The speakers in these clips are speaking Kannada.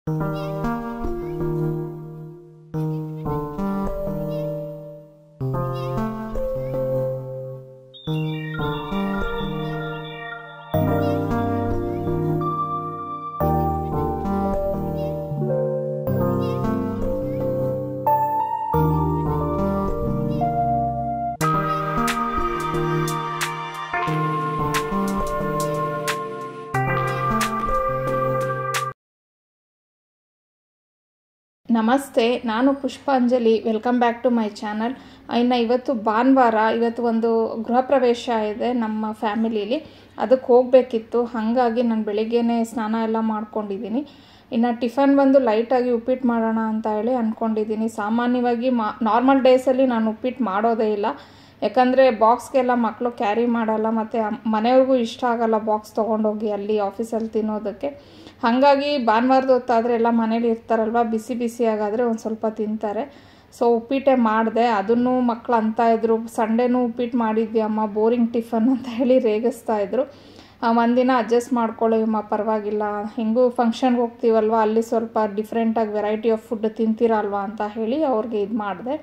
ನಮಸ್ತೆ ನಾನು Pushpanjali welcome back to my channel ಇನ್ನು ಇವತ್ತು ಭಾನುವಾರ ಇವತ್ತು ಒಂದು ಗೃಹ ಪ್ರವೇಶ ಇದೆ ನಮ್ಮ ಫ್ಯಾಮಿಲೀಲಿ ಅದಕ್ಕೆ ಹೋಗಬೇಕಿತ್ತು ಹಾಗಾಗಿ ನಾನು ಬೆಳಿಗ್ಗೆನೇ ಸ್ನಾನ ಎಲ್ಲ ಮಾಡ್ಕೊಂಡಿದ್ದೀನಿ ಇನ್ನು ಟಿಫನ್ ಬಂದು ಲೈಟಾಗಿ ಉಪ್ಪಿಟ್ಟು ಮಾಡೋಣ ಅಂತ ಹೇಳಿ ಅಂದ್ಕೊಂಡಿದ್ದೀನಿ ಸಾಮಾನ್ಯವಾಗಿ ಮಾ ನಾರ್ಮಲ್ ಡೇಸಲ್ಲಿ ನಾನು ಉಪ್ಪಿಟ್ಟು ಮಾಡೋದೇ ಇಲ್ಲ ಯಾಕಂದರೆ ಬಾಕ್ಸ್ಗೆಲ್ಲ ಮಕ್ಕಳು ಕ್ಯಾರಿ ಮಾಡಲ್ಲ ಮತ್ತು ಮನೆಯವ್ರಿಗೂ ಇಷ್ಟ ಆಗಲ್ಲ ಬಾಕ್ಸ್ ತೊಗೊಂಡೋಗಿ ಅಲ್ಲಿ ಆಫೀಸಲ್ಲಿ ತಿನ್ನೋದಕ್ಕೆ ಹಾಗಾಗಿ ಭಾನುವಾರದ ಹೊತ್ತಾದರೆ ಎಲ್ಲ ಮನೇಲಿ ಇರ್ತಾರಲ್ವ ಬಿಸಿ ಬಿಸಿ ಆಗಾದರೆ ಒಂದು ಸ್ವಲ್ಪ ತಿಂತಾರೆ ಸೊ ಉಪ್ಪಿಟ್ಟೆ ಮಾಡಿದೆ ಅದನ್ನು ಮಕ್ಕಳು ಅಂತ ಇದ್ರು ಸಂಡೇನೂ ಉಪ್ಪಿಟ್ಟು ಮಾಡಿದ್ವಿ ಅಮ್ಮ ಬೋರಿಂಗ್ ಟಿಫನ್ ಅಂತ ಹೇಳಿ ರೇಗಿಸ್ತಾ ಇದ್ರು ಒಂದಿನ ಅಡ್ಜಸ್ಟ್ ಮಾಡ್ಕೊಳ್ಳಿ ಅಮ್ಮ ಪರವಾಗಿಲ್ಲ ಹೆಂಗೂ ಫಂಕ್ಷನ್ಗೆ ಹೋಗ್ತೀವಲ್ವ ಅಲ್ಲಿ ಸ್ವಲ್ಪ ಡಿಫ್ರೆಂಟಾಗಿ ವೆರೈಟಿ ಆಫ್ ಫುಡ್ ತಿಂತೀರಲ್ವ ಅಂತ ಹೇಳಿ ಅವ್ರಿಗೆ ಇದು ಮಾಡಿದೆ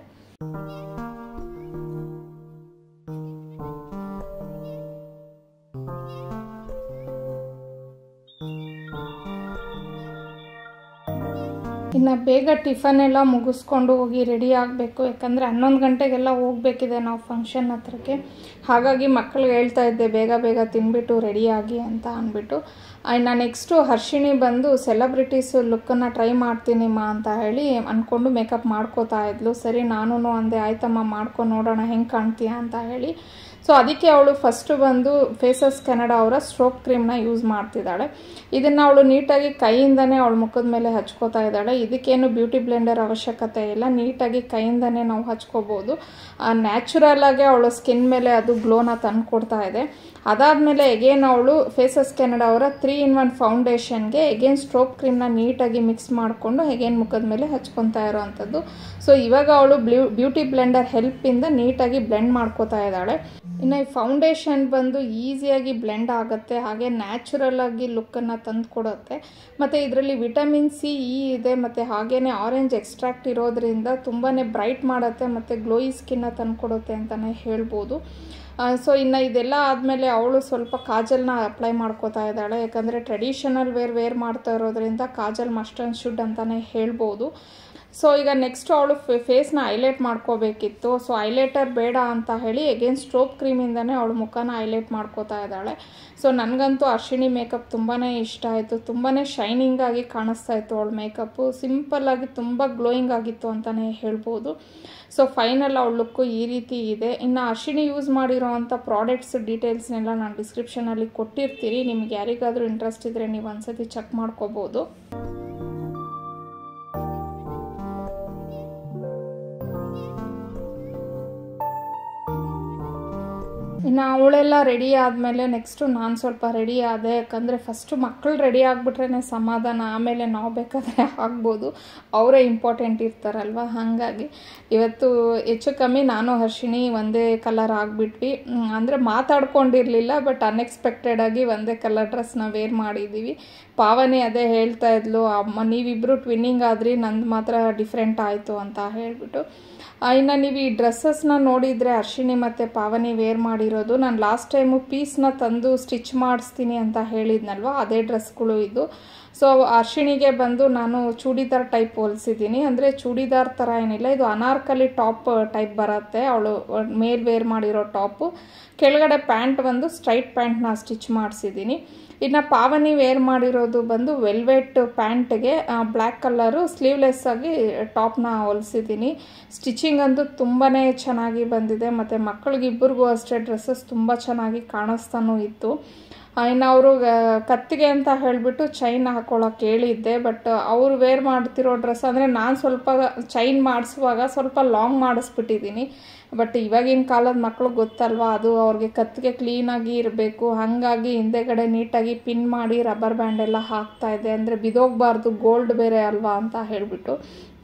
ಇನ್ನು ಬೇಗ ಟಿಫನ್ ಎಲ್ಲ ಮುಗಿಸ್ಕೊಂಡು ಹೋಗಿ ರೆಡಿ ಆಗಬೇಕು ಯಾಕಂದರೆ ಹನ್ನೊಂದು ಗಂಟೆಗೆಲ್ಲ ಹೋಗಬೇಕಿದೆ ನಾವು ಫಂಕ್ಷನ್ ಹತ್ರಕ್ಕೆ ಹಾಗಾಗಿ ಮಕ್ಕಳಿಗೆ ಹೇಳ್ತಾ ಇದ್ದೆ ಬೇಗ ಬೇಗ ತಿನ್ಬಿಟ್ಟು ರೆಡಿಯಾಗಿ ಅಂತ ಅಂದ್ಬಿಟ್ಟು ಇನ್ನು ನೆಕ್ಸ್ಟು ಹರ್ಷಿಣಿ ಬಂದು ಸೆಲೆಬ್ರಿಟೀಸು ಲುಕ್ಕನ್ನು ಟ್ರೈ ಮಾಡ್ತೀನಿಮ್ಮ ಅಂತ ಹೇಳಿ ಅಂದ್ಕೊಂಡು ಮೇಕಪ್ ಮಾಡ್ಕೋತಾ ಇದ್ಲು ಸರಿ ನಾನು ಅಂದೆ ಆಯ್ತಮ್ಮ ಮಾಡ್ಕೊಂಡು ನೋಡೋಣ ಹೆಂಗೆ ಕಾಣ್ತೀಯ ಅಂತ ಹೇಳಿ ಸೊ ಅದಕ್ಕೆ ಅವಳು ಫಸ್ಟು ಬಂದು ಫೇಸಸ್ ಕೆನಡಾ ಅವರ ಸ್ಟ್ರೋಕ್ ಕ್ರೀಮ್ನ ಯೂಸ್ ಮಾಡ್ತಿದ್ದಾಳೆ ಇದನ್ನು ಅವಳು ನೀಟಾಗಿ ಕೈಯಿಂದನೇ ಅವಳ ಮುಖದ ಮೇಲೆ ಹಚ್ಕೋತಾ ಇದ್ದಾಳೆ ಇದಕ್ಕೇನು ಬ್ಯೂಟಿ ಬ್ಲೆಂಡರ್ ಅವಶ್ಯಕತೆ ಇಲ್ಲ ನೀಟಾಗಿ ಕೈಯಿಂದನೇ ನಾವು ಹಚ್ಕೋಬೋದು ನ್ಯಾಚುರಲ್ ಆಗಿ ಅವಳು ಸ್ಕಿನ್ ಮೇಲೆ ಅದು ಗ್ಲೋನ ತಂದು ಕೊಡ್ತಾ ಇದೆ ಅದಾದಮೇಲೆ ಎಗೇನ್ ಅವಳು ಫೇಸಸ್ ಕೆನಡಾ ಅವರ ತ್ರೀ ಇನ್ ಒನ್ ಫೌಂಡೇಶನ್ಗೆ ಎಗೇನ್ ಸ್ಟ್ರೋಕ್ ಕ್ರೀಮ್ನ ನೀಟಾಗಿ ಮಿಕ್ಸ್ ಮಾಡಿಕೊಂಡು ಎಗೇನ್ ಮುಖದ ಮೇಲೆ ಹಚ್ಕೊತಾ ಇರೋವಂಥದ್ದು ಸೊ ಇವಾಗ ಅವಳು ಬ್ಲ್ಯೂ ಬ್ಯೂಟಿ ಬ್ಲೆಂಡರ್ ಹೆಲ್ಪಿಂದ ನೀಟಾಗಿ ಬ್ಲೆಂಡ್ ಮಾಡ್ಕೋತಾ ಇದ್ದಾಳೆ ಇನ್ನು ಈ ಫೌಂಡೇಶನ್ ಬಂದು ಈಸಿಯಾಗಿ ಬ್ಲೆಂಡ್ ಆಗುತ್ತೆ ಹಾಗೆ ನ್ಯಾಚುರಲ್ ಆಗಿ ಲುಕ್ಕನ್ನು ತಂದು ಕೊಡುತ್ತೆ ಮತ್ತು ಇದರಲ್ಲಿ ವಿಟಮಿನ್ ಸಿ ಇ ಇದೆ ಮತ್ತು ಹಾಗೇ ಆರೆಂಜ್ ಎಕ್ಸ್ಟ್ರಾಕ್ಟ್ ಇರೋದ್ರಿಂದ ತುಂಬಾ ಬ್ರೈಟ್ ಮಾಡುತ್ತೆ ಮತ್ತು ಗ್ಲೋಯಿ ಸ್ಕಿನ್ನ ತಂದು ಕೊಡುತ್ತೆ ಅಂತಲೇ ಹೇಳ್ಬೋದು ಸೊ ಇನ್ನು ಇದೆಲ್ಲ ಆದಮೇಲೆ ಅವಳು ಸ್ವಲ್ಪ ಕಾಜಲ್ನ ಅಪ್ಲೈ ಮಾಡ್ಕೋತಾ ಇದ್ದಾಳೆ ಯಾಕಂದರೆ ಟ್ರೆಡಿಷನಲ್ ವೇರ್ ವೇರ್ ಮಾಡ್ತಾ ಇರೋದ್ರಿಂದ ಕಾಜಲ್ ಮಸ್ಟ್ ಆ್ಯಂಡ್ ಶುಡ್ ಅಂತಲೇ ಹೇಳ್ಬೋದು ಸೊ ಈಗ ನೆಕ್ಸ್ಟ್ ಅವಳು ಫೇಸ್ನ ಹೈಲೈಟ್ ಮಾಡ್ಕೋಬೇಕಿತ್ತು ಸೊ ಹೈಲೈಟರ್ ಬೇಡ ಅಂತ ಹೇಳಿ ಎಗೇನ್ ಸ್ಟ್ರೋಪ್ ಕ್ರೀಮಿಂದನೇ ಅವಳು ಮುಖನ ಹೈಲೈಟ್ ಮಾಡ್ಕೋತಾ ಇದ್ದಾಳೆ ಸೊ ನನಗಂತೂ ಅರ್ಶಿಣಿ ಮೇಕಪ್ ತುಂಬಾ ಇಷ್ಟ ಆಯಿತು ತುಂಬಾ ಶೈನಿಂಗ್ ಆಗಿ ಕಾಣಿಸ್ತಾ ಇತ್ತು ಅವಳ ಮೇಕಪ್ಪು ಸಿಂಪಲ್ಲಾಗಿ ತುಂಬ ಗ್ಲೋಯಿಂಗ್ ಆಗಿತ್ತು ಅಂತಲೇ ಹೇಳ್ಬೋದು ಸೊ ಫೈನಲ್ ಅವಳ ಲುಕ್ಕು ಈ ರೀತಿ ಇದೆ ಇನ್ನು ಅರ್ಶಿಣಿ ಯೂಸ್ ಮಾಡಿರೋವಂಥ ಪ್ರಾಡಕ್ಟ್ಸ್ ಡೀಟೇಲ್ಸ್ನೆಲ್ಲ ನಾನು ಡಿಸ್ಕ್ರಿಪ್ಷನಲ್ಲಿ ಕೊಟ್ಟಿರ್ತೀನಿ ನಿಮ್ಗೆ ಯಾರಿಗಾದರೂ ಇಂಟ್ರೆಸ್ಟ್ ಇದ್ದರೆ ನೀವು ಒಂದ್ಸತಿ ಚೆಕ್ ಮಾಡ್ಕೋಬೋದು ಇನ್ನು ಅವಳೆಲ್ಲ ರೆಡಿ ಆದಮೇಲೆ ನೆಕ್ಸ್ಟು ನಾನು ಸ್ವಲ್ಪ ರೆಡಿ ಆದೆ ಯಾಕಂದರೆ ಫಸ್ಟು ಮಕ್ಕಳು ರೆಡಿ ಆಗಿಬಿಟ್ರೇ ಸಮಾಧಾನ ಆಮೇಲೆ ನಾವು ಬೇಕಾದರೆ ಆಗ್ಬೋದು ಅವರೇ ಇಂಪಾರ್ಟೆಂಟ್ ಇರ್ತಾರಲ್ವ ಹಾಗಾಗಿ ಇವತ್ತು ಹೆಚ್ಚು ಕಮ್ಮಿ ನಾನು ಹರ್ಷಿಣಿ ಒಂದೇ ಕಲರ್ ಆಗಿಬಿಟ್ವಿ ಅಂದರೆ ಮಾತಾಡ್ಕೊಂಡಿರಲಿಲ್ಲ ಬಟ್ ಅನ್ಎಕ್ಸ್ಪೆಕ್ಟೆಡಾಗಿ ಒಂದೇ ಕಲರ್ ಡ್ರೆಸ್ನ ವೇರ್ ಮಾಡಿದ್ದೀವಿ ಪಾವನಿ ಅದೇ ಹೇಳ್ತಾ ಇದ್ಲು ಅಮ್ಮ ನೀವಿಬ್ಬರು ಟ್ವಿನ್ನಿಂಗ್ ಆದ್ರಿ ನಂದು ಮಾತ್ರ ಡಿಫ್ರೆಂಟ್ ಆಯಿತು ಅಂತ ಹೇಳಿಬಿಟ್ಟು ಇನ್ನು ನೀವು ಈ ಡ್ರೆಸ್ಸಸ್ನ ನೋಡಿದರೆ ಅರ್ಶಿಣಿ ಮತ್ತು ಪಾವನಿ ವೇರ್ ಮಾಡಿರೋದು ನಾನು ಲಾಸ್ಟ್ ಟೈಮು ಪೀಸ್ನ ತಂದು ಸ್ಟಿಚ್ ಮಾಡಿಸ್ತೀನಿ ಅಂತ ಹೇಳಿದ್ನಲ್ವ ಅದೇ ಡ್ರೆಸ್ಗಳು ಇದು ಸೊ ಅರ್ಶಿಣಿಗೆ ಬಂದು ನಾನು ಚೂಡಿದಾರ್ ಟೈಪ್ ಹೊಲಿಸಿದ್ದೀನಿ ಅಂದರೆ ಚೂಡಿದಾರ್ ಥರ ಏನಿಲ್ಲ ಇದು ಅನಾರ್ಕಲಿ ಟಾಪ್ ಟೈಪ್ ಬರುತ್ತೆ ಅವಳು ಮೇಲ್ ವೇರ್ ಮಾಡಿರೋ ಟಾಪು ಕೆಳಗಡೆ ಪ್ಯಾಂಟ್ ಬಂದು ಸ್ಟ್ರೈಟ್ ಪ್ಯಾಂಟ್ನ ಸ್ಟಿಚ್ ಮಾಡಿಸಿದ್ದೀನಿ ಇನ್ನು ಪಾವನಿ ವೇರ್ ಮಾಡಿರೋದು ಬಂದು ವೆಲ್ವೆಟ್ ಪ್ಯಾಂಟ್ಗೆ ಬ್ಲ್ಯಾಕ್ ಕಲರು ಸ್ಲೀವ್ಲೆಸ್ ಆಗಿ ಟಾಪ್ನ ಹೊಲಿಸಿದ್ದೀನಿ ಸ್ಟಿಚಿಂಗ್ ಅಂತೂ ತುಂಬಾ ಚೆನ್ನಾಗಿ ಬಂದಿದೆ ಮತ್ತು ಮಕ್ಕಳಿಗಿಬ್ಬರಿಗೂ ಅಷ್ಟೇ ಡ್ರೆಸ್ಸಸ್ ತುಂಬ ಚೆನ್ನಾಗಿ ಕಾಣಿಸ್ತಾನೂ ಇತ್ತು ಇನ್ನು ಅವರು ಕತ್ತಿಗೆ ಅಂತ ಹೇಳಿಬಿಟ್ಟು ಚೈನ್ ಹಾಕೊಳ್ಳೋಕೆ ಹೇಳಿದ್ದೆ ಬಟ್ ಅವರು ವೇರ್ ಮಾಡ್ತಿರೋ ಡ್ರೆಸ್ ಅಂದರೆ ನಾನು ಸ್ವಲ್ಪ ಚೈನ್ ಮಾಡಿಸುವಾಗ ಸ್ವಲ್ಪ ಲಾಂಗ್ ಮಾಡಿಸ್ಬಿಟ್ಟಿದ್ದೀನಿ ಬಟ್ ಇವಾಗಿನ ಕಾಲದ ಮಕ್ಕಳು ಗೊತ್ತಲ್ವಾ ಅದು ಅವ್ರಿಗೆ ಕತ್ತಿಗೆ ಕ್ಲೀನಾಗಿ ಇರಬೇಕು ಹಾಗಾಗಿ ಹಿಂದೆಗಡೆ ನೀಟಾಗಿ ಪಿನ್ ಮಾಡಿ ರಬ್ಬರ್ ಬ್ಯಾಂಡ್ ಎಲ್ಲ ಹಾಕ್ತಾ ಇದೆ ಅಂದರೆ ಬಿದೋಗಬಾರ್ದು ಗೋಲ್ಡ್ ಬೇರೆ ಅಲ್ವಾ ಅಂತ ಹೇಳಿಬಿಟ್ಟು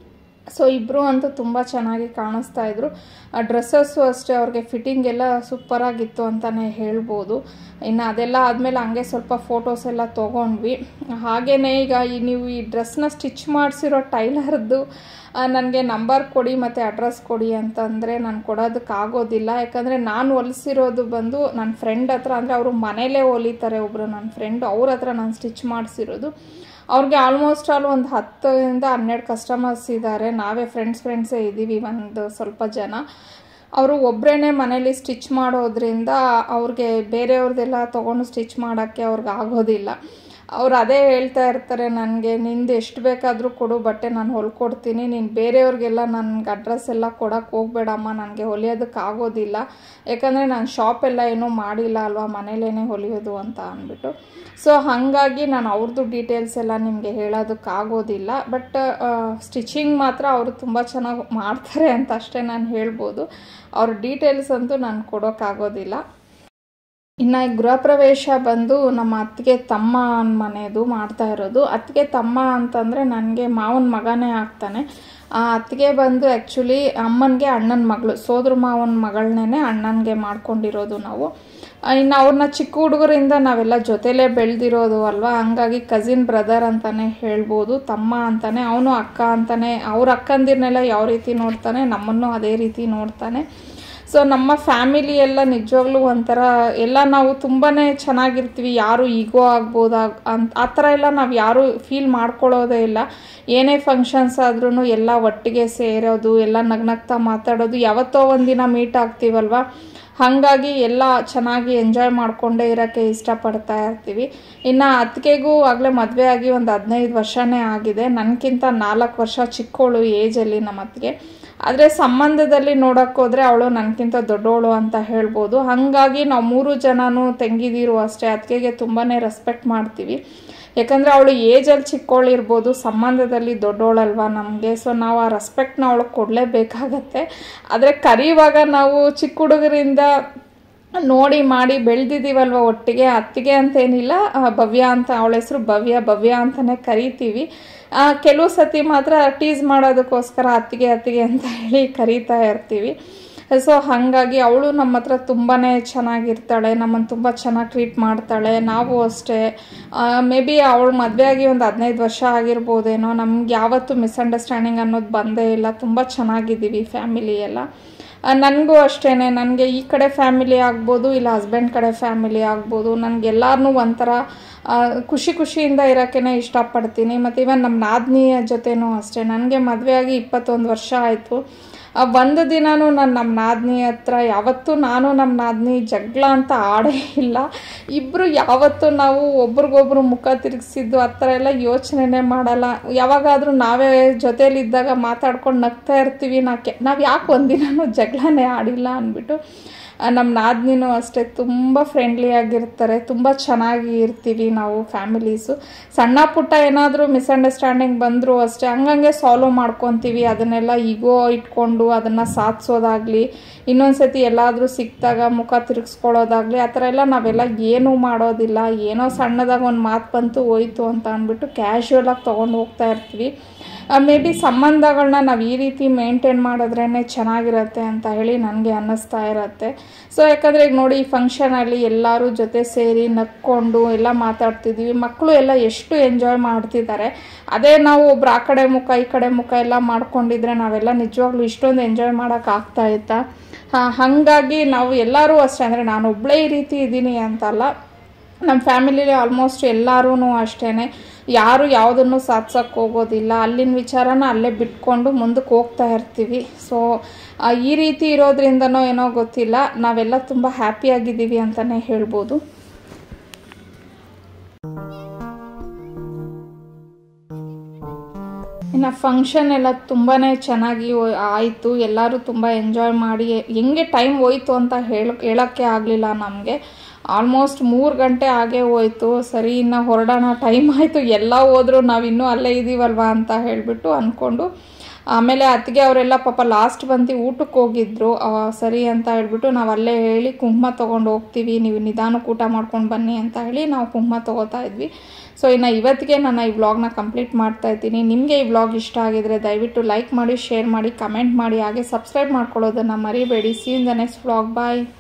ಸೊ ಇಬ್ಬರು ಅಂತೂ ತುಂಬ ಚೆನ್ನಾಗಿ ಕಾಣಿಸ್ತಾ ಇದ್ರು ಆ ಡ್ರೆಸ್ಸಸ್ಸು ಅಷ್ಟೇ ಅವ್ರಿಗೆ ಫಿಟ್ಟಿಂಗ್ ಎಲ್ಲ ಸೂಪರಾಗಿತ್ತು ಅಂತಲೇ ಹೇಳ್ಬೋದು ಇನ್ನು ಅದೆಲ್ಲ ಆದಮೇಲೆ ಹಂಗೆ ಸ್ವಲ್ಪ ಫೋಟೋಸ್ ಎಲ್ಲ ತೊಗೊಂಡ್ವಿ ಹಾಗೆಯೇ ಈಗ ಈ ನೀವು ಈ ಡ್ರೆಸ್ನ ಸ್ಟಿಚ್ ಮಾಡಿಸಿರೋ ಟೈಲರ್ದು ನನಗೆ ನಂಬರ್ ಕೊಡಿ ಮತ್ತು ಅಡ್ರೆಸ್ ಕೊಡಿ ಅಂತಂದರೆ ನಾನು ಕೊಡೋದಕ್ಕಾಗೋದಿಲ್ಲ ಯಾಕಂದರೆ ನಾನು ಹೊಲಿಸಿರೋದು ಬಂದು ನನ್ನ ಫ್ರೆಂಡ್ ಹತ್ರ ಅಂದರೆ ಅವರು ಮನೇಲೇ ಹೊಲಿತಾರೆ ಒಬ್ಬರು ನನ್ನ ಫ್ರೆಂಡು ಅವ್ರ ಹತ್ರ ನಾನು ಸ್ಟಿಚ್ ಮಾಡಿಸಿರೋದು ಅವ್ರಿಗೆ ಆಲ್ಮೋಸ್ಟ್ ಆಲ್ ಒಂದು ಹತ್ತರಿಂದ ಹನ್ನೆರಡು ಕಸ್ಟಮರ್ಸ್ ಇದ್ದಾರೆ ನಾವೇ ಫ್ರೆಂಡ್ಸ್ ಫ್ರೆಂಡ್ಸೇ ಇದ್ದೀವಿ ಒಂದು ಸ್ವಲ್ಪ ಜನ ಅವರು ಒಬ್ಬರೇ ಮನೇಲಿ ಸ್ಟಿಚ್ ಮಾಡೋದ್ರಿಂದ ಅವ್ರಿಗೆ ಬೇರೆಯವ್ರದ್ದೆಲ್ಲ ತೊಗೊಂಡು ಸ್ಟಿಚ್ ಮಾಡೋಕ್ಕೆ ಅವ್ರಿಗೆ ಆಗೋದಿಲ್ಲ ಅವ್ರು ಅದೇ ಹೇಳ್ತಾ ಇರ್ತಾರೆ ನನಗೆ ನಿಂದು ಎಷ್ಟು ಬೇಕಾದರೂ ಕೊಡು ಬಟ್ಟೆ ನಾನು ಹೊಲ್ಕೊಡ್ತೀನಿ ನೀನು ಬೇರೆಯವ್ರಿಗೆಲ್ಲ ನನಗೆ ಅಡ್ರೆಸ್ ಎಲ್ಲ ಕೊಡೋಕ್ಕೆ ಹೋಗ್ಬೇಡಮ್ಮ ನನಗೆ ಹೊಲಿಯೋದಕ್ಕೆ ಆಗೋದಿಲ್ಲ ಯಾಕಂದರೆ ನಾನು ಶಾಪೆಲ್ಲ ಏನೂ ಮಾಡಿಲ್ಲ ಅಲ್ವಾ ಮನೇಲೇ ಹೊಲಿಯೋದು ಅಂತ ಅಂದ್ಬಿಟ್ಟು ಸೊ ಹಾಗಾಗಿ ನಾನು ಅವ್ರದ್ದು ಡೀಟೇಲ್ಸ್ ಎಲ್ಲ ನಿಮಗೆ ಹೇಳೋದಕ್ಕಾಗೋದಿಲ್ಲ ಬಟ್ ಸ್ಟಿಚಿಂಗ್ ಮಾತ್ರ ಅವರು ತುಂಬ ಚೆನ್ನಾಗಿ ಮಾಡ್ತಾರೆ ಅಂತ ಅಷ್ಟೇ ನಾನು ಹೇಳ್ಬೋದು ಅವ್ರ ಡೀಟೇಲ್ಸ್ ಅಂತೂ ನಾನು ಕೊಡೋಕ್ಕಾಗೋದಿಲ್ಲ ಇನ್ನು ಗೃಹ ಪ್ರವೇಶ ಬಂದು ನಮ್ಮ ಅತ್ತಿಗೆ ತಮ್ಮ ಮನೆಯದು ಮಾಡ್ತಾ ಇರೋದು ಅತ್ತಿಗೆ ತಮ್ಮ ಅಂತಂದರೆ ನನಗೆ ಮಾವನ ಮಗನೇ ಆಗ್ತಾನೆ ಆ ಅತ್ತಿಗೆ ಬಂದು ಆ್ಯಕ್ಚುಲಿ ಅಮ್ಮನಿಗೆ ಅಣ್ಣನ ಮಗಳು ಸೋದ್ರ ಮಾವನ ಮಗಳನ್ನೇ ಅಣ್ಣನಿಗೆ ಮಾಡ್ಕೊಂಡಿರೋದು ನಾವು ಇನ್ನು ಅವ್ರನ್ನ ಚಿಕ್ಕ ಹುಡುಗರಿಂದ ನಾವೆಲ್ಲ ಜೊತೆಲೇ ಬೆಳೆದಿರೋದು ಅಲ್ವಾ ಹಂಗಾಗಿ ಕಸಿನ್ ಬ್ರದರ್ ಅಂತಲೇ ಹೇಳ್ಬೋದು ತಮ್ಮ ಅಂತಾನೆ ಅವನು ಅಕ್ಕ ಅಂತಾನೆ ಅವ್ರ ಅಕ್ಕಂದಿರನ್ನೆಲ್ಲ ಯಾವ ರೀತಿ ನೋಡ್ತಾನೆ ನಮ್ಮನ್ನು ಅದೇ ರೀತಿ ನೋಡ್ತಾನೆ ಸೊ ನಮ್ಮ ಫ್ಯಾಮಿಲಿ ಎಲ್ಲ ನಿಜವಾಗ್ಲೂ ಒಂಥರ ಎಲ್ಲ ನಾವು ತುಂಬಾ ಚೆನ್ನಾಗಿರ್ತೀವಿ ಯಾರು ಈಗೋ ಆಗ್ಬೋದಾ ಅಂತ ಆ ಥರ ಎಲ್ಲ ನಾವು ಯಾರೂ ಫೀಲ್ ಮಾಡ್ಕೊಳ್ಳೋದೇ ಇಲ್ಲ ಏನೇ ಫಂಕ್ಷನ್ಸ್ ಆದ್ರೂ ಎಲ್ಲ ಒಟ್ಟಿಗೆ ಸೇರೋದು ಎಲ್ಲ ನಗ್ನಗ್ತಾ ಮಾತಾಡೋದು ಯಾವತ್ತೋ ಒಂದಿನ ಮೀಟ್ ಆಗ್ತೀವಲ್ವ ಹಾಗಾಗಿ ಎಲ್ಲ ಚೆನ್ನಾಗಿ ಎಂಜಾಯ್ ಮಾಡಿಕೊಂಡೇ ಇರೋಕ್ಕೆ ಇಷ್ಟಪಡ್ತಾ ಇರ್ತೀವಿ ಇನ್ನು ಅತ್ತಿಗೆಗೂ ಆಗಲೇ ಮದುವೆ ಆಗಿ ಒಂದು ಹದಿನೈದು ವರ್ಷನೇ ಆಗಿದೆ ನನಗಿಂತ ನಾಲ್ಕು ವರ್ಷ ಚಿಕ್ಕವಳು ಏಜಲ್ಲಿ ನಮ್ಮ ಅತ್ತಿಗೆ ಆದರೆ ಸಂಬಂಧದಲ್ಲಿ ನೋಡೋಕ್ಕೋದ್ರೆ ಅವಳು ನನಗಿಂತ ದೊಡ್ಡವಳು ಅಂತ ಹೇಳ್ಬೋದು ಹಾಗಾಗಿ ನಾವು ಮೂರು ಜನನೂ ತಂಗಿದಿರು ಅಷ್ಟೇ ಅತ್ತಿಗೆಗೆ ತುಂಬಾ ರೆಸ್ಪೆಕ್ಟ್ ಮಾಡ್ತೀವಿ ಯಾಕಂದರೆ ಅವಳು ಏಜಲ್ಲಿ ಚಿಕ್ಕವಳಿರ್ಬೋದು ಸಂಬಂಧದಲ್ಲಿ ದೊಡ್ಡವಳಲ್ವಾ ನಮಗೆ ಸೊ ನಾವು ಆ ರೆಸ್ಪೆಕ್ಟ್ನ ಅವಳಿಗೆ ಕೊಡಲೇಬೇಕಾಗತ್ತೆ ಆದರೆ ಕರೆಯುವಾಗ ನಾವು ಚಿಕ್ಕ ಹುಡುಗರಿಂದ ನೋಡಿ ಮಾಡಿ ಬೆಳೆದಿದ್ದೀವಲ್ವ ಒಟ್ಟಿಗೆ ಅತ್ತಿಗೆ ಅಂತೇನಿಲ್ಲ ಭವ್ಯ ಅಂತ ಅವಳ ಹೆಸರು ಭವ್ಯ ಭವ್ಯ ಅಂತಲೇ ಕರಿತೀವಿ ಕೆಲವು ಸತಿ ಮಾತ್ರ ಟೀಸ್ ಮಾಡೋದಕ್ಕೋಸ್ಕರ ಅತ್ತಿಗೆ ಅತ್ತಿಗೆ ಅಂತ ಹೇಳಿ ಕರೀತಾ ಇರ್ತೀವಿ ಸೊ ಹಾಗಾಗಿ ಅವಳು ನಮ್ಮ ಹತ್ರ ತುಂಬಾ ಚೆನ್ನಾಗಿರ್ತಾಳೆ ನಮ್ಮನ್ನು ತುಂಬ ಚೆನ್ನಾಗಿ ಟ್ರೀಟ್ ಮಾಡ್ತಾಳೆ ನಾವು ಅಷ್ಟೇ ಮೇ ಬಿ ಅವಳು ಮದುವೆ ಆಗಿ ಒಂದು ಹದಿನೈದು ವರ್ಷ ಆಗಿರ್ಬೋದೇನೋ ನಮ್ಗೆ ಯಾವತ್ತೂ ಮಿಸ್ಅಂಡರ್ಸ್ಟ್ಯಾಂಡಿಂಗ್ ಅನ್ನೋದು ಬಂದೇ ಇಲ್ಲ ತುಂಬ ಚೆನ್ನಾಗಿದ್ದೀವಿ ಫ್ಯಾಮಿಲಿ ಎಲ್ಲ ನನಗೂ ಅಷ್ಟೇ ನನಗೆ ಈ ಕಡೆ ಫ್ಯಾಮಿಲಿ ಆಗ್ಬೋದು ಇಲ್ಲ ಹಸ್ಬೆಂಡ್ ಕಡೆ ಫ್ಯಾಮಿಲಿ ಆಗ್ಬೋದು ನನಗೆಲ್ಲರನ್ನೂ ಒಂಥರ ಖುಷಿ ಖುಷಿಯಿಂದ ಇರೋಕ್ಕೇ ಇಷ್ಟಪಡ್ತೀನಿ ಮತ್ತು ಇವನ್ ನಮ್ಮ ನಾದಿನಿಯ ಜೊತೆನೂ ಅಷ್ಟೇ ನನಗೆ ಮದುವೆಯಾಗಿ ಇಪ್ಪತ್ತೊಂದು ವರ್ಷ ಆಯಿತು ಒಂದು ದಿನವೂ ನಾನು ನಮ್ಮ ನಾದಿನಿ ಹತ್ರ ಯಾವತ್ತೂ ನಾನು ನಮ್ಮ ನಾದಿನಿ ಜಗಳ ಅಂತ ಆಡೇ ಇಲ್ಲ ಇಬ್ಬರು ಯಾವತ್ತೂ ನಾವು ಒಬ್ರಿಗೊಬ್ರು ಮುಖ ತಿರುಗಿಸಿದ್ದು ಆ ಥರ ಎಲ್ಲ ಯೋಚನೆನೇ ಮಾಡಲ್ಲ ಯಾವಾಗಾದರೂ ನಾವೇ ಜೊತೇಲಿದ್ದಾಗ ಮಾತಾಡ್ಕೊಂಡು ನಗ್ತಾ ಇರ್ತೀವಿ ನಾಕೆ ನಾವು ಯಾಕೆ ಒಂದಿನೂ ಜಗಳನೇ ಆಡಿಲ್ಲ ಅಂದ್ಬಿಟ್ಟು ನಮ್ಮ ನಾದಿನಿನೂ ಅಷ್ಟೇ ತುಂಬ ಫ್ರೆಂಡ್ಲಿ ಆಗಿರ್ತಾರೆ ತುಂಬ ಚೆನ್ನಾಗಿ ಇರ್ತೀವಿ ನಾವು ಫ್ಯಾಮಿಲೀಸು ಸಣ್ಣ ಪುಟ್ಟ ಏನಾದರೂ ಮಿಸ್ಅಂಡರ್ಸ್ಟ್ಯಾಂಡಿಂಗ್ ಬಂದರೂ ಅಷ್ಟೇ ಹಂಗಂಗೆ ಸಾಲ್ವ್ ಮಾಡ್ಕೊತೀವಿ ಅದನ್ನೆಲ್ಲ ಈಗೋ ಇಟ್ಕೊಂಡು ಅದನ್ನು ಸಾಧಿಸೋದಾಗಲಿ ಇನ್ನೊಂದು ಸತಿ ಎಲ್ಲಾದರೂ ಸಿಕ್ಕಿದಾಗ ಮುಖ ತಿರುಗಿಸ್ಕೊಳ್ಳೋದಾಗಲಿ ಆ ಥರ ಎಲ್ಲ ನಾವೆಲ್ಲ ಏನೂ ಮಾಡೋದಿಲ್ಲ ಏನೋ ಸಣ್ಣದಾಗ ಒಂದು ಮಾತು ಬಂತು ಹೋಯ್ತು ಅಂತ ಅಂದ್ಬಿಟ್ಟು ಕ್ಯಾಶುವಲಾಗಿ ತೊಗೊಂಡು ಹೋಗ್ತಾ ಇರ್ತೀವಿ ಮೇ ಬಿ ಸಂಬಂಧಗಳನ್ನ ನಾವು ಈ ರೀತಿ ಮೇಂಟೈನ್ ಮಾಡಿದ್ರೇ ಚೆನ್ನಾಗಿರತ್ತೆ ಅಂತ ಹೇಳಿ ನನಗೆ ಅನ್ನಿಸ್ತಾ ಇರತ್ತೆ ಸೊ ಯಾಕಂದರೆ ಈಗ ನೋಡಿ ಈ ಫಂಕ್ಷನಲ್ಲಿ ಎಲ್ಲರೂ ಜೊತೆ ಸೇರಿ ನಕ್ಕೊಂಡು ಎಲ್ಲ ಮಾತಾಡ್ತಿದ್ದೀವಿ ಮಕ್ಕಳು ಎಲ್ಲ ಎಷ್ಟು ಎಂಜಾಯ್ ಮಾಡ್ತಿದ್ದಾರೆ ಅದೇ ನಾವು ಒಬ್ರು ಆ ಕಡೆ ಮುಖ ಈ ಕಡೆ ಮುಖ ಎಲ್ಲ ಮಾಡ್ಕೊಂಡಿದ್ರೆ ನಾವೆಲ್ಲ ನಿಜವಾಗ್ಲೂ ಇಷ್ಟೊಂದು ಎಂಜಾಯ್ ಮಾಡೋಕೆ ಆಗ್ತಾ ಇತ್ತಾ ಹಾಗಾಗಿ ನಾವು ಎಲ್ಲರೂ ಅಷ್ಟೇ ಅಂದರೆ ನಾನು ಒಬ್ಬಳೇ ಈ ರೀತಿ ಇದ್ದೀನಿ ಅಂತಲ್ಲ ನಮ್ಮ ಫ್ಯಾಮಿಲಿಲಿ ಆಲ್ಮೋಸ್ಟ್ ಎಲ್ಲರೂ ಅಷ್ಟೇ ಯಾರು ಯಾವುದನ್ನು ಸಾಧಿಸೋಕ್ಕೆ ಹೋಗೋದಿಲ್ಲ ಅಲ್ಲಿನ ವಿಚಾರನ ಅಲ್ಲೇ ಬಿಟ್ಕೊಂಡು ಮುಂದಕ್ಕೆ ಹೋಗ್ತಾ ಇರ್ತೀವಿ ಸೊ ಈ ರೀತಿ ಇರೋದ್ರಿಂದನೋ ಏನೋ ಗೊತ್ತಿಲ್ಲ ನಾವೆಲ್ಲ ತುಂಬ ಹ್ಯಾಪಿಯಾಗಿದ್ದೀವಿ ಅಂತಲೇ ಹೇಳ್ಬೋದು ಇನ್ನು ಫಂಕ್ಷನ್ ಎಲ್ಲ ತುಂಬಾ ಚೆನ್ನಾಗಿ ಆಯಿತು ಎಲ್ಲರೂ ತುಂಬ ಎಂಜಾಯ್ ಮಾಡಿ ಹೆಂಗೆ ಟೈಮ್ ಹೋಯ್ತು ಅಂತ ಹೇಳ ಹೇಳೋಕ್ಕೆ ಆಗಲಿಲ್ಲ ನಮಗೆ ಆಲ್ಮೋಸ್ಟ್ ಮೂರು ಗಂಟೆ ಆಗೇ ಹೋಯ್ತು ಸರಿ ಇನ್ನು ಹೊರಡೋಣ ಟೈಮ್ ಆಯಿತು ಎಲ್ಲ ಹೋದ್ರು ನಾವು ಇನ್ನೂ ಅಲ್ಲೇ ಇದ್ದೀವಲ್ವ ಅಂತ ಹೇಳಿಬಿಟ್ಟು ಅಂದ್ಕೊಂಡು ಆಮೇಲೆ ಅತ್ತಿಗೆ ಅವರೆಲ್ಲ ಪಾಪ ಲಾಸ್ಟ್ ಬಂದು ಊಟಕ್ಕೆ ಹೋಗಿದ್ರು ಆ, ಸರಿ ಅಂತ ಹೇಳ್ಬಿಟ್ಟು ನಾವು ಅಲ್ಲೇ ಹೇಳಿ ಕುಂಕುಮ ತೊಗೊಂಡು ಹೋಗ್ತೀವಿ ನೀವು ನಿಧಾನಕ್ಕೆ ಊಟ ಮಾಡ್ಕೊಂಡು ಬನ್ನಿ ಅಂತ ಹೇಳಿ ನಾವು ಕುಂಕುಮ ತೊಗೋತಾ ಇದ್ವಿ ಸೊ ಇನ್ನು ಇವತ್ತಿಗೆ ನಾನು ಈ ವ್ಲಾಗ್ನ ಕಂಪ್ಲೀಟ್ ಮಾಡ್ತಾ ಇದ್ದೀನಿ ನಿಮಗೆ ಈ ವ್ಲಾಗ್ ಇಷ್ಟ ಆಗಿದ್ರೆ ದಯವಿಟ್ಟು ಲೈಕ್ ಮಾಡಿ ಶೇರ್ ಮಾಡಿ ಕಮೆಂಟ್ ಮಾಡಿ ಹಾಗೆ ಸಬ್ಸ್ಕ್ರೈಬ್ ಮಾಡ್ಕೊಳ್ಳೋದನ್ನು ಮರಿಬೇಡಿ see in the next vlog bye